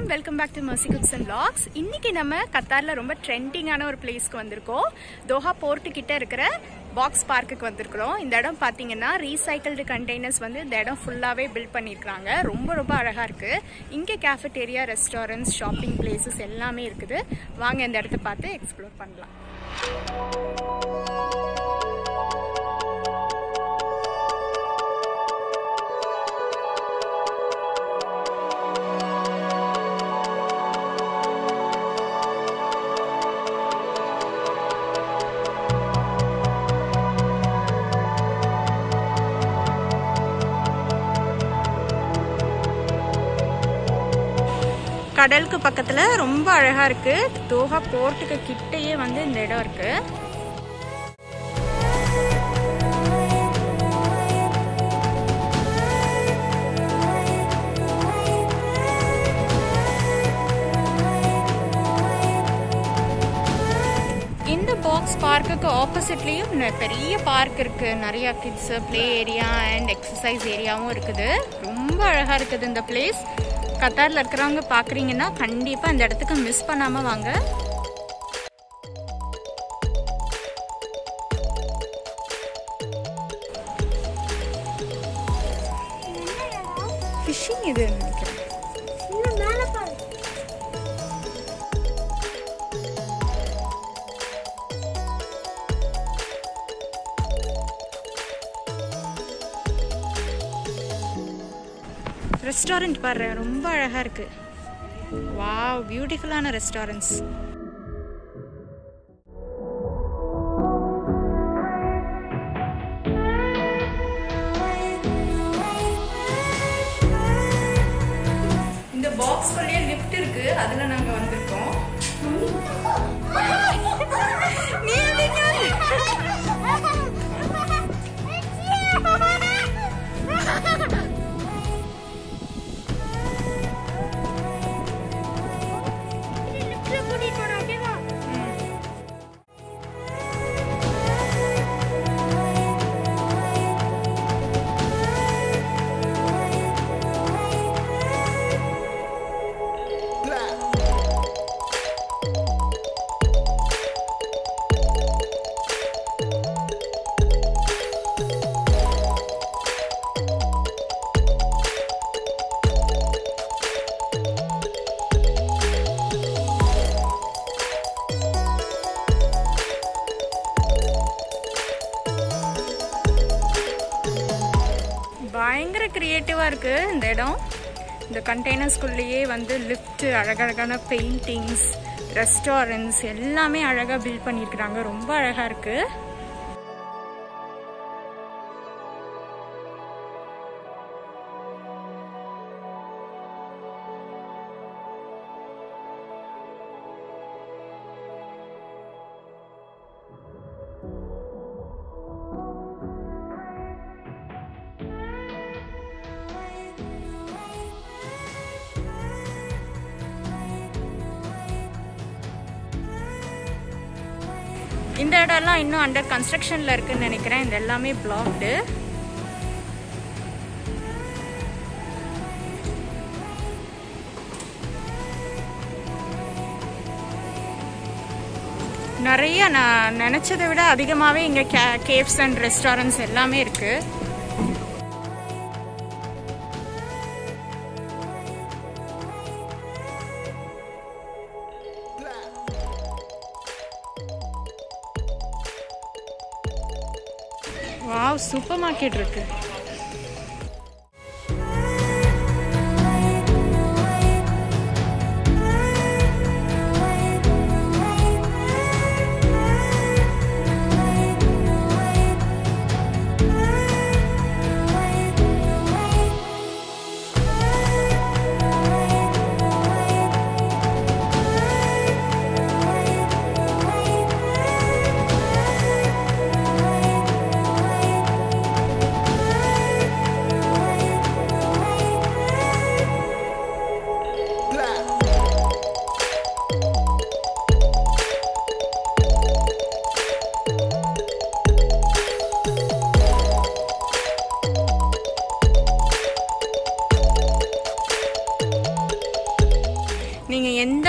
welcome back to Mercy Cooks and vlogs இன்னைக்கு நம்ம கத்தாரில் ரொம்ப ட்ரெண்டிங்கான ஒரு பிளேஸ்க்கு வந்திருக்கோம் தோஹா போர்ட்டு கிட்ட இருக்கிற பாக்ஸ் பார்க்குக்கு வந்திருக்கிறோம் இந்த இடம் பார்த்தீங்கன்னா ரீசைக்கிள்டு கண்டெய்னர்ஸ் வந்து இந்த இடம் ஃபுல்லாகவே பில்ட் பண்ணியிருக்காங்க ரொம்ப ரொம்ப அழகாக இருக்குது இங்கே கேஃபட்டேரியா ரெஸ்டாரண்ட்ஸ் ஷாப்பிங் பிளேசஸ் எல்லாமே இருக்குது வாங்க இந்த இடத்த பார்த்து எக்ஸ்ப்ளோர் பண்ணலாம் கடலுக்கு பக்கத்துல ரொம்ப அழகா இருக்கு தோஹா போர்ட்டுக்கு கிட்டயே வந்து இந்த இடம் இருக்கு இந்த பாக்ஸ் பார்க்குக்கு ஆப்போசிட்லேயும் பெரிய பார்க் இருக்கு நிறைய kids play area and exercise ஏரியாவும் இருக்குது ரொம்ப அழகா இருக்குது இந்த பிளேஸ் கத்தாரில் இருக்கிறவங்க பார்க்குறீங்கன்னா கண்டிப்பாக இந்த இடத்துக்கு மிஸ் பண்ணாமல் வாங்க ஃபிஷிங் இது நினைக்கிறேன் ரெஸ்டாரண்ட் பாரு ரொம்ப அழகா இருக்கு வாவ் பியூட்டிஃபுல்லான ரெஸ்டாரண்ட்ஸ் இந்த பாக்ஸ் வழியா லிஃப்ட் இருக்கு அதுல நாங்க வந்திருக்கோம் நீ எங்க பயங்கர கிரியேட்டிவாக இருக்குது இந்த இடம் இந்த கண்டெய்னர்ஸ்குள்ளேயே வந்து லிஃப்ட் அழகழகான பெயிண்டிங்ஸ் ரெஸ்டாரண்ட்ஸ் எல்லாமே அழகாக பில்ட் பண்ணியிருக்கிறாங்க ரொம்ப அழகாக இருக்குது இந்த இடம்லாம் இன்னும் அண்டர் கன்ஸ்ட்ரக்ஷன்ல இருக்குன்னு நினைக்கிறேன் இது எல்லாமே பிளாக்டு நிறைய நான் நினைச்சதை விட அதிகமாகவே இங்கே கே கேப்ஸ் அண்ட் ரெஸ்டாரண்ட்ஸ் எல்லாமே இருக்கு வாவ் சூப்பர் மார்க்கெட் இருக்கு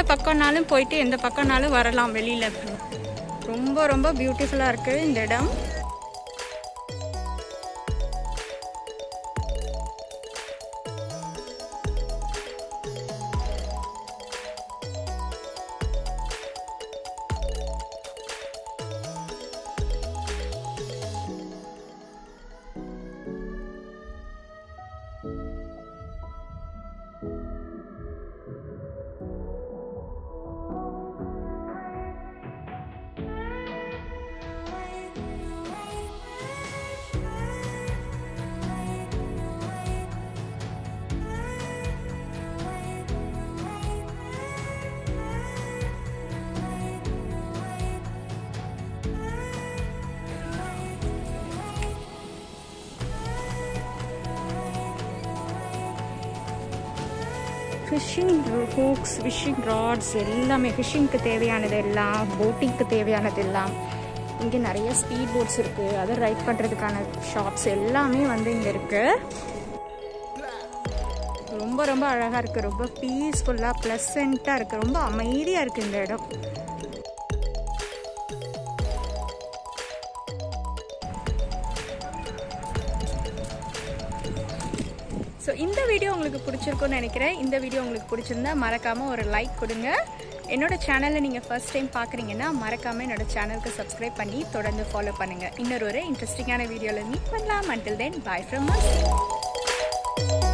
பக்கம்னாலும் போயிட்டு எந்த பக்கம்னாலும் வரலாம் வெளியில் ரொம்ப ரொம்ப பியூட்டிஃபுல்லாக இருக்குது இந்த இடம் ஃபிஷ்ஷிங் ஹூக்ஸ் ஃபிஷ்ஷிங் ராட்ஸ் எல்லாமே ஃபிஷ்ஷிங்க்கு தேவையானது எல்லாம் போட்டிங்க்கு தேவையானது எல்லாம் இங்கே நிறைய ஸ்பீட் போட்ஸ் இருக்குது அதை ரைட் பண்ணுறதுக்கான ஷாப்ஸ் எல்லாமே வந்து இங்கே இருக்குது ரொம்ப ரொம்ப அழகாக இருக்குது ரொம்ப பீஸ்ஃபுல்லாக ப்ளசண்ட்டாக இருக்குது ரொம்ப அமைதியாக இருக்குது இந்த இடம் ஸோ இந்த வீடியோ உங்களுக்கு பிடிச்சிருக்கும்னு நினைக்கிறேன் இந்த வீடியோ உங்களுக்கு பிடிச்சிருந்தா மறக்காமல் ஒரு லைக் கொடுங்க என்னோட சேனலை நீங்கள் ஃபர்ஸ்ட் டைம் பார்க்குறீங்கன்னா மறக்காமல் என்னோட சேனலுக்கு சப்ஸ்கிரைப் பண்ணி தொடர்ந்து ஃபாலோ பண்ணுங்கள் இன்னொரு ஒரு இன்ட்ரெஸ்டிங்கான வீடியோவில் மீட் பண்ணலாம் அண்டில் தென் பாய் ஃப்ரம்